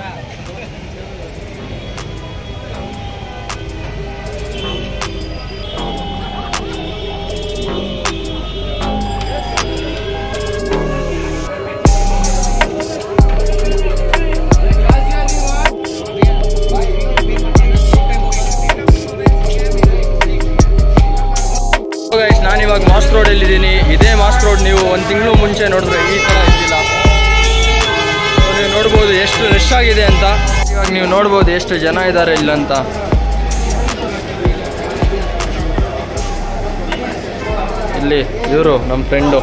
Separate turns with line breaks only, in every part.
guys ನಾನಿವಾಗ mask ರೋಡಲ್ಲಿ ಇದ್ದೀನಿ ಇದೇ ಮಾಸ್ಕ್ ರೋಡ್ ನೀವು ಒಂದು ತಿಂಗಳು ಮುಂಚೆ ನೋಡಿದ್ರೆ ಈ ಥರ ಇದ್ದಿಲ್ಲ So, ನೀವು ನೋಡ್ಬೋದು ಎಷ್ಟು ರಶ್ ಆಗಿದೆ ಅಂತ ಇವಾಗ ನೀವು ನೋಡ್ಬೋದು ಎಷ್ಟು ಜನ ಇದ್ದಾರೆ ಇಲ್ಲಂತ ಇಲ್ಲಿ ಇವರು ನಮ್ಮ ಫ್ರೆಂಡು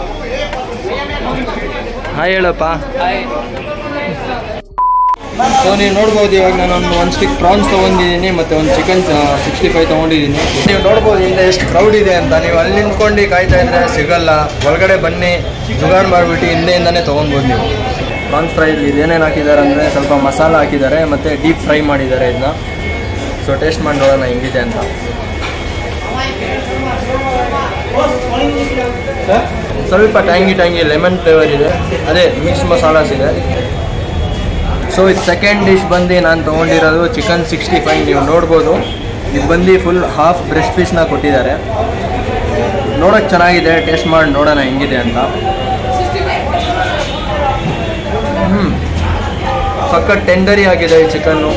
ಹಾಯ್ ಹೇಳಪ್ಪ ಸೊ ನೀವು ನೋಡ್ಬೋದು ಇವಾಗ ನಾನು ಒಂದು ಒಂದು ಸ್ಟಿಕ್ ಪ್ರಾನ್ಸ್ ತೊಗೊಂಡಿದ್ದೀನಿ ಮತ್ತು ಒಂದು ಚಿಕನ್ ಸಿಕ್ಸ್ಟಿ ಫೈವ್ ತೊಗೊಂಡಿದ್ದೀನಿ ನೀವು ನೋಡ್ಬೋದು ಹಿಂದೆ ಎಷ್ಟು ಕ್ರೌಡ್ ಇದೆ ಅಂತ ನೀವು ಅಲ್ಲಿ ನಿಂತ್ಕೊಂಡು ಕಾಯ್ತಾ ಇದ್ರೆ ಸಿಗಲ್ಲ ಒಳಗಡೆ ಬನ್ನಿ ಜುಗಾಡ್ ಮಾಡಿಬಿಟ್ಟು ಹಿಂದೆಯಿಂದನೇ ತೊಗೊಬೋದು ನೀವು ಪ್ರಾನ್ಸ್ ಫ್ರೈಲಿ ಇದೇನೇನು ಹಾಕಿದ್ದಾರೆ ಅಂದರೆ ಸ್ವಲ್ಪ ಮಸಾಲ ಹಾಕಿದ್ದಾರೆ ಮತ್ತು ಡೀಪ್ ಫ್ರೈ ಮಾಡಿದ್ದಾರೆ ಇದನ್ನ ಸೊ ಟೇಸ್ಟ್ ಮಾಡಿ ನೋಡೋಣ ಹೆಂಗಿದೆ ಅಂತ ಸ್ವಲ್ಪ ಟ್ಯಾಂಗಿ ಟ್ಯಾಂಗಿ ಲೆಮನ್ ಫ್ಲೇವರ್ ಇದೆ ಅದೇ ಮಿಕ್ಸ್ ಮಸಾಲಾಸ್ ಇದೆ ಸೊ ಇದು ಸೆಕೆಂಡ್ ಡಿಶ್ ಬಂದು ನಾನು ತೊಗೊಂಡಿರೋದು ಚಿಕನ್ ಸಿಕ್ಸ್ಟಿ ಫೈವ್ ನೀವು ನೋಡ್ಬೋದು ಇದು ಬಂದು ಫುಲ್ ಹಾಫ್ ಬ್ರೆಸ್ಟ್ ಪೀಸ್ನ ಕೊಟ್ಟಿದ್ದಾರೆ ನೋಡೋಕ್ಕೆ ಚೆನ್ನಾಗಿದೆ ಟೇಸ್ಟ್ ಮಾಡಿ ನೋಡೋಣ ಹೆಂಗಿದೆ ಅಂತ ಹ್ಞೂ ಸಖತ್ ಟೆಂಡರಿ ಆಗಿದೆ ಈ ಚಿಕನ್ನು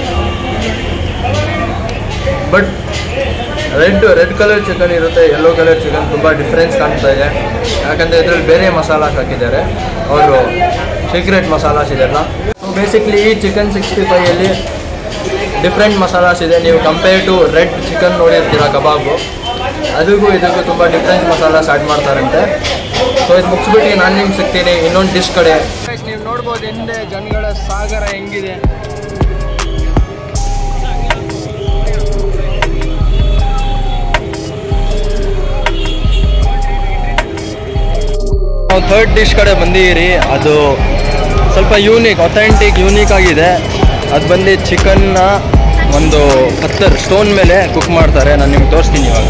but red red colour chicken ಇರುತ್ತೆ ಯೆಲ್ಲೋ ಕಲರ್ ಚಿಕನ್ ತುಂಬ ಡಿಫ್ರೆನ್ಸ್ ಕಾಣ್ತಾ ಇದೆ ಯಾಕಂದರೆ ಇದರಲ್ಲಿ ಬೇರೆ ಮಸಾಲಾಸ್ ಹಾಕಿದ್ದಾರೆ ಅವರು ಸೀಕ್ರೆಟ್ ಮಸಾಲಾಸ್ ಇದೆಲ್ಲ ಬೇಸಿಕ್ಲಿ ಈ ಚಿಕನ್ ಸಿಕ್ಸ್ಟಿ ಫೈಯಲ್ಲಿ ಡಿಫ್ರೆಂಟ್ ಮಸಾಲಾಸ್ ಇದೆ ನೀವು ಕಂಪೇರ್ ಟು ರೆಡ್ ಚಿಕನ್ ನೋಡಿರ್ತೀರ ಕಬಾಬು ಅದಕ್ಕೂ ಇದಕ್ಕೂ ತುಂಬ ಡಿಫ್ರೆಂಟ್ ಮಸಾಲಾಸ್ ಆ್ಯಡ್ ಮಾಡ್ತಾರಂತೆ ಸೊ ಇದು ಮುಗಿಸ್ಬಿಟ್ಟು ನಾನು ನಿಮ್ಗೆ ಸಿಗ್ತೀನಿ ಇನ್ನೊಂದು ಡಿಶ್ ಕಡೆ ನೀವು ನೋಡ್ಬೋದು ಹಿಂದೆ ಜನಗಳ ಸಾಗರ ಹೆಂಗಿದೆ ನಾವು ಥರ್ಡ್ ಡಿಶ್ ಕಡೆ ಬಂದಿದ್ದೀರಿ ಅದು ಸ್ವಲ್ಪ ಯೂನಿಕ್ ಅಥೆಂಟಿಕ್ ಯೂನಿಕ್ ಆಗಿದೆ ಅದು ಬಂದು ಚಿಕನ್ನ ಒಂದು ಪತ್ತರ್ ಸ್ಟೋನ್ ಮೇಲೆ ಕುಕ್ ಮಾಡ್ತಾರೆ ನಾನು ನಿಮ್ಗೆ ತೋರಿಸ್ತೀನಿ ಇವಾಗ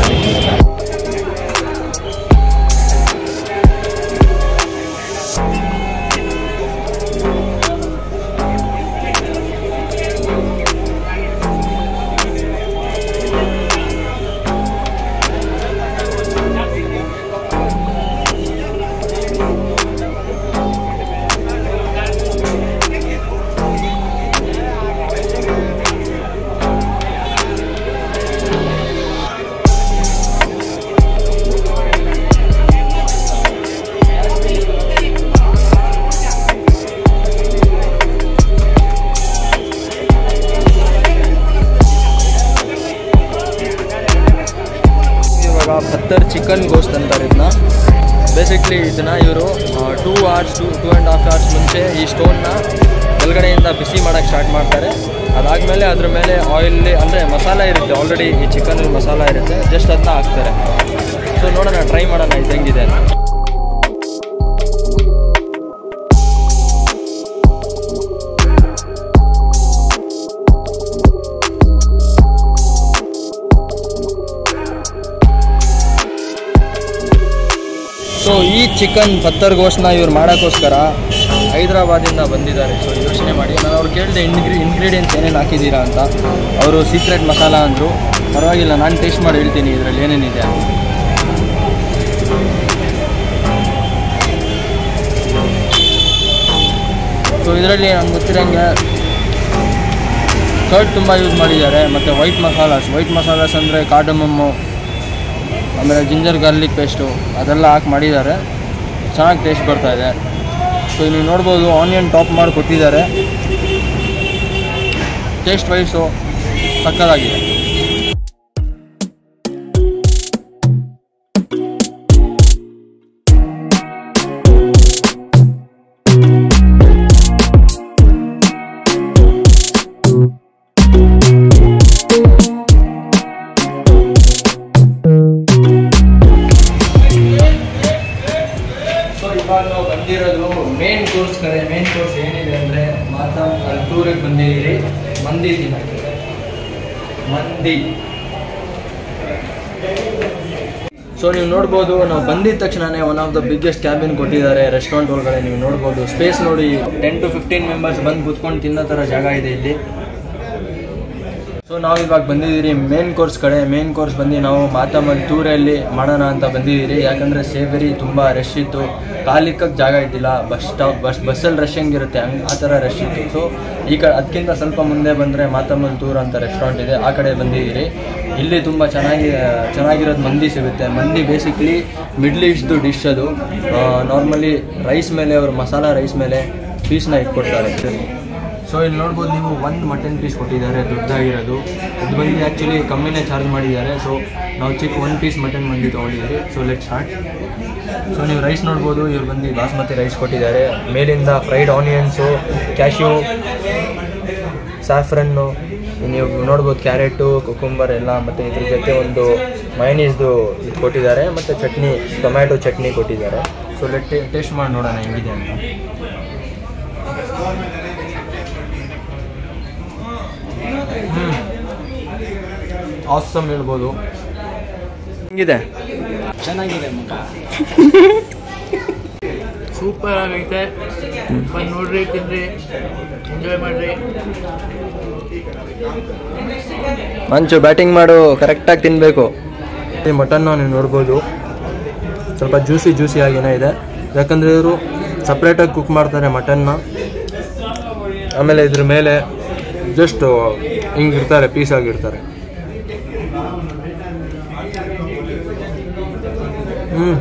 ಇವಾಗ ಪತ್ತರ್ ಚಿಕನ್ ಗೋಸ್ಟ್ ಅಂತಾರೆ ಇದನ್ನ ಬೇಸಿಕ್ಲಿ ಇದನ್ನ ಇವರು two hours to two and half hours ಮುಂಚೆ ಈ ಸ್ಟೋನ್ನ ಒಳಗಡೆಯಿಂದ ಬಿಸಿ ಮಾಡೋಕ್ಕೆ ಸ್ಟಾರ್ಟ್ ಮಾಡ್ತಾರೆ ಅದಾದಮೇಲೆ ಅದ್ರ ಮೇಲೆ ಆಯಿಲ್ ಅಂದರೆ ಮಸಾಲ ಇರುತ್ತೆ ಆಲ್ರೆಡಿ ಈ ಚಿಕನಲ್ಲಿ ಮಸಾಲ ಇರುತ್ತೆ ಜಸ್ಟ್ ಅದನ್ನ ಹಾಕ್ತಾರೆ ಸೊ ನೋಡೋಣ ಟ್ರೈ ಮಾಡೋಣ ಇದು ಹೆಂಗಿದೆ ಅಂತ ಸೊ ಈ ಚಿಕನ್ ಪತ್ತರ್ ಗೋಶ್ನ ಇವ್ರು ಮಾಡೋಕ್ಕೋಸ್ಕರ ಹೈದ್ರಾಬಾದಿಂದ ಬಂದಿದ್ದಾರೆ ಸೊ ಯೋಚನೆ ಮಾಡಿ ನಾನು ಅವ್ರು ಕೇಳಿದೆ ಇನ್ಗ್ರಿ ಇಂಗ್ರೀಡಿಯೆಂಟ್ಸ್ ಏನೇನು ಹಾಕಿದ್ದೀರಾ ಅಂತ ಅವರು ಸೀಕ್ರೆಟ್ ಮಸಾಲ ಅಂದರು ಪರವಾಗಿಲ್ಲ ನಾನು ಟೇಸ್ಟ್ ಮಾಡಿ ಹೇಳ್ತೀನಿ ಇದರಲ್ಲಿ ಏನೇನಿದೆ ಅಂತ ಸೊ ಇದರಲ್ಲಿ ನಂಗೆ ಗೊತ್ತಿರೋಂಗೆ ಕರ್ಡ್ ತುಂಬ ಯೂಸ್ ಮಾಡಿದ್ದಾರೆ ಮತ್ತು ವೈಟ್ ಮಸಾಲಾಸ್ ವೈಟ್ ಮಸಾಲಾಸ್ ಅಂದರೆ ಕಾರ್ಡಮಮ್ಮು ಆಮೇಲೆ ಜಿಂಜರ್ ಗಾರ್ಲಿಕ್ ಪೇಸ್ಟು ಅದೆಲ್ಲ ಹಾಕಿ ಮಾಡಿದ್ದಾರೆ ಚೆನ್ನಾಗಿ ಟೇಸ್ಟ್ ಬರ್ತಾ ಇದೆ ಸೊ ನೀವು ನೋಡ್ಬೋದು ಆನಿಯನ್ ಟಾಪ್ ಮಾಡಿ ಕೊಟ್ಟಿದ್ದಾರೆ ಟೇಸ್ಟ್ ವೈಸು ಸಕ್ಕದಾಗಿದೆ ಸೊ ಇವಾಗ ನಾವು ಬಂದಿರೋದು ಮೇನ್ ಕೋರ್ಸ್ ಕಡೆ ಮೇನ್ ಕೋರ್ಸ್ ಏನಿದೆ ಅಂದರೆ ಮಾತಾ ಅಲ್ಲಿ ಟೂರಿಗೆ ಬಂದಿದ್ದೀರಿ ಮಂದಿ ತಿನ್ನಕ್ಕೆ ಮಂದಿ ಸೊ ನೀವು ನೋಡ್ಬೋದು ನಾವು ಬಂದಿದ ತಕ್ಷಣನೇ one of the biggest cabin ಕೊಟ್ಟಿದ್ದಾರೆ ರೆಸ್ಟೋರೆಂಟ್ ಒಳಗಡೆ ನೀವು ನೋಡ್ಬೋದು ಸ್ಪೇಸ್ ನೋಡಿ ಟೆನ್ ಟು ಫಿಫ್ಟೀನ್ ಮೆಂಬರ್ಸ್ ಬಂದು ಕೂತ್ಕೊಂಡು ತಿನ್ನೋ ಥರ ಜಾಗ ಇದೆ ಇಲ್ಲಿ ಸೊ ನಾವು ಇವಾಗ ಬಂದಿದ್ದೀರಿ ಮೇನ್ ಕೋರ್ಸ್ ಕಡೆ ಮೇನ್ ಕೋರ್ಸ್ ಬಂದು ನಾವು ಮಾತಮ್ಮನ ಟೂರಲ್ಲಿ ಮಾಡೋಣ ಅಂತ ಬಂದಿದ್ದೀರಿ ಯಾಕಂದರೆ ಸೇವರಿ ತುಂಬ ರಶ್ ಇತ್ತು ಕಾಲಿಕ್ಕಕ್ಕೆ ಜಾಗ ಇದ್ದಿಲ್ಲ ಬಸ್ ಸ್ಟಾಪ್ ಬಸ್ ಬಸ್ಸಲ್ಲಿ ರಶ್ ಹೆಂಗಿರುತ್ತೆ ಹಂಗೆ ಆ ಥರ ರಶ್ ಇತ್ತು ಸೊ ಈ ಕಡೆ ಅದಕ್ಕಿಂತ ಸ್ವಲ್ಪ ಮುಂದೆ ಬಂದರೆ ಮಾತಮ್ಮನ ಟೂರ್ ಅಂತ ರೆಸ್ಟೋರೆಂಟ್ ಇದೆ ಆ ಕಡೆ ಬಂದಿದ್ದೀರಿ ಇಲ್ಲಿ ತುಂಬ ಚೆನ್ನಾಗಿ ಚೆನ್ನಾಗಿರೋದು ಮಂದಿ ಸಿಗುತ್ತೆ ಮಂದಿ ಬೇಸಿಕ್ಲಿ ಮಿಡ್ಲ್ ಈಸ್ಟ್ದು ಡಿಶ್ ಅದು ನಾರ್ಮಲಿ ರೈಸ್ ಮೇಲೆ ಅವರು ಮಸಾಲ ರೈಸ್ ಮೇಲೆ ಪೀಸ್ನ ಇಟ್ಕೊಡ್ತಾರೆ ಸೊ ಇಲ್ಲಿ ನೋಡ್ಬೋದು ನೀವು ಒಂದು ಮಟನ್ ಪೀಸ್ ಕೊಟ್ಟಿದ್ದಾರೆ ದೊಡ್ಡದಾಗಿರೋದು ಇದು ಬಂದು ಆ್ಯಕ್ಚುಲಿ ಕಮ್ಮಿನೇ ಚಾರ್ಜ್ ಮಾಡಿದ್ದಾರೆ ಸೊ ನಾವು ಚಿಕ್ಕ ಒಂದು ಪೀಸ್ ಮಟನ್ ಮಂದಿ ತೊಗೊಂಡಿದ್ದೀವಿ ಸೊ ಲೆಟ್ ಸ್ಟಾರ್ಟ್ ಸೊ ನೀವು ರೈಸ್ ನೋಡ್ಬೋದು ಇವ್ರು ಬಂದು ಬಾಸ್ಮತಿ ರೈಸ್ ಕೊಟ್ಟಿದ್ದಾರೆ ಮೇಲಿಂದ ಫ್ರೈಡ್ ಆನಿಯನ್ಸು ಕ್ಯಾಶ್ಯೂ ಸ್ಯಾಫ್ರನ್ನು ನೀವು ನೋಡ್ಬೋದು ಕ್ಯಾರೆಟು ಕುಕುಂಬರ್ ಎಲ್ಲ ಮತ್ತು ಇದ್ರ ಜೊತೆ ಒಂದು ಮೈನೀಸ್ದು ಇದು ಕೊಟ್ಟಿದ್ದಾರೆ ಮತ್ತು ಚಟ್ನಿ ಟೊಮ್ಯಾಟೊ ಚಟ್ನಿ ಕೊಟ್ಟಿದ್ದಾರೆ ಸೊ ಲೆಟ್ ಟೇಸ್ಟ್ ಮಾಡಿ ನೋಡೋಣ ಹೆಂಗಿದೆ ಅಂತ ಆಸಮ್ ಹೇಳ್ಬೋದು ಹೆಂಗಿದೆ
ಚೆನ್ನಾಗಿದೆ ಮಗ ಸೂಪರ್ ಆಗೈತೆ ಬಂದು ನೋಡ್ರಿ ತಿನ್ರಿ ಎಂಜಾಯ್ ಮಾಡ್ರಿ
ಮಂಚು ಬ್ಯಾಟಿಂಗ್ ಮಾಡು ಕರೆಕ್ಟಾಗಿ ತಿನ್ನಬೇಕು ಈ ಮಟನ್ನ ನೀವು ನೋಡ್ಬೋದು ಸ್ವಲ್ಪ ಜ್ಯೂಸಿ ಜ್ಯೂಸಿ ಆಗಿನೇ ಇದೆ ಯಾಕಂದರೆ ಇವರು ಸಪ್ರೇಟಾಗಿ ಕುಕ್ ಮಾಡ್ತಾರೆ ಮಟನ್ನ ಆಮೇಲೆ ಇದ್ರ ಮೇಲೆ ಜಸ್ಟ್ ಹಿಂಗಿರ್ತಾರೆ ಪೀಸ್ ಆಗಿರ್ತಾರೆ ಹ್ಞೂ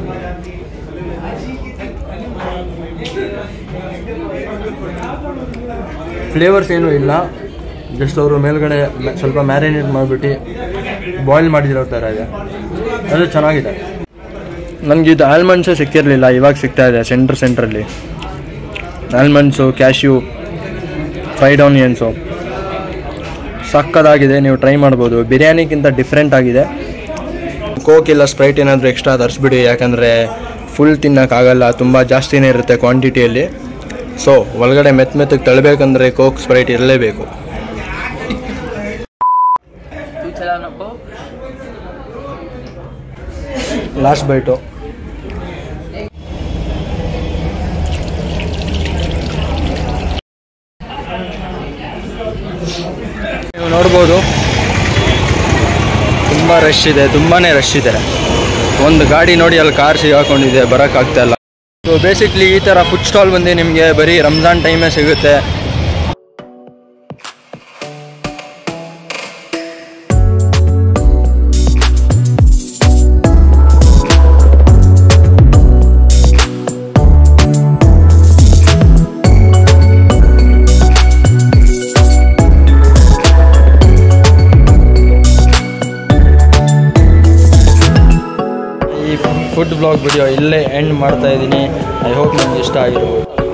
ಫ್ಲೇವರ್ಸ್ ಏನೂ ಇಲ್ಲ ಜಸ್ಟ್ ಅವರು ಮೇಲ್ಗಡೆ ಮ- ಸ್ವಲ್ಪ ಮ್ಯಾರಿನೇಟ್ ಮಾಡಿಬಿಟ್ಟು ಬಾಯ್ಲ್ ಮಾಡಿದಿರೋ ಥರ ಇದೆ ಅದು ಚೆನ್ನಾಗಿದೆ ನನಗೆ ಇದು ಆಲ್ಮಂಡ್ಸೇ ಸಿಕ್ಕಿರಲಿಲ್ಲ ಇವಾಗ ಸಿಗ್ತಾ ಇದೆ ಸೆಂಟ್ರ್ ಸೆಂಟ್ರಲ್ಲಿ ಆಲ್ಮಂಡ್ಸು ಕ್ಯಾಶ್ಯೂ ಫ್ರೈಡ್ ಆನಿಯನ್ಸು ಸಕ್ಕದಾಗಿದೆ ನೀವು ಟ್ರೈ ಮಾಡ್ಬೋದು ಬಿರಿಯಾನಿಗಿಂತ ಡಿಫ್ರೆಂಟ್ ಆಗಿದೆ ಕೋಕ್ ಇಲ್ಲ ಸ್ಪ್ರೈಟ್ ಏನಾದರೂ ಎಕ್ಸ್ಟ್ರಾ ತರಿಸ್ಬಿಡಿ ಯಾಕಂದರೆ ಫುಲ್ ತಿನ್ನೋಕ್ಕಾಗಲ್ಲ ತುಂಬ ಜಾಸ್ತಿನೇ ಇರುತ್ತೆ ಕ್ವಾಂಟಿಟಿಯಲ್ಲಿ ಸೊ ಒಳಗಡೆ ಮೆತ್ತ ಮೆತ್ತಗೆ ತಳ್ಳಬೇಕಂದ್ರೆ ಕೋಕ್ ಸ್ಪ್ರೈಟ್ ಇರಲೇಬೇಕು
तू चला नको
ಲಾಸ್ಟ್ ಬೈಟು ನೀವು ನೋಡ್ಬೋದು ತುಂಬ ರಶ್ ಇದೆ ತುಂಬಾ ರಶ್ ಇದೆ ಒಂದು ಗಾಡಿ ನೋಡಿ ಅಲ್ಲಿ ಕಾರ್ ಸಿಗಾಕೊಂಡಿದೆ ಬರೋಕ್ಕಾಗ್ತಾ ಇಲ್ಲ ಸೊ ಬೇಸಿಕ್ಲಿ ಈ ಥರ ಫುಡ್ ಸ್ಟಾಲ್ ಬಂದು ನಿಮಗೆ ಬರೀ ರಂಜಾನ್ ಟೈಮೇ ಸಿಗುತ್ತೆ ಈ ಫುಡ್ ಬ್ಲಾಗ್ ವಿಡಿಯೋ ಇಲ್ಲೇ ಎಂಡ್ ಮಾಡ್ತಾ ಇದ್ದೀನಿ ಐ ಹೋಪ್ ನಿಮ್ಗೆ ಇಷ್ಟ ಆಗಿರ್ಬೋದು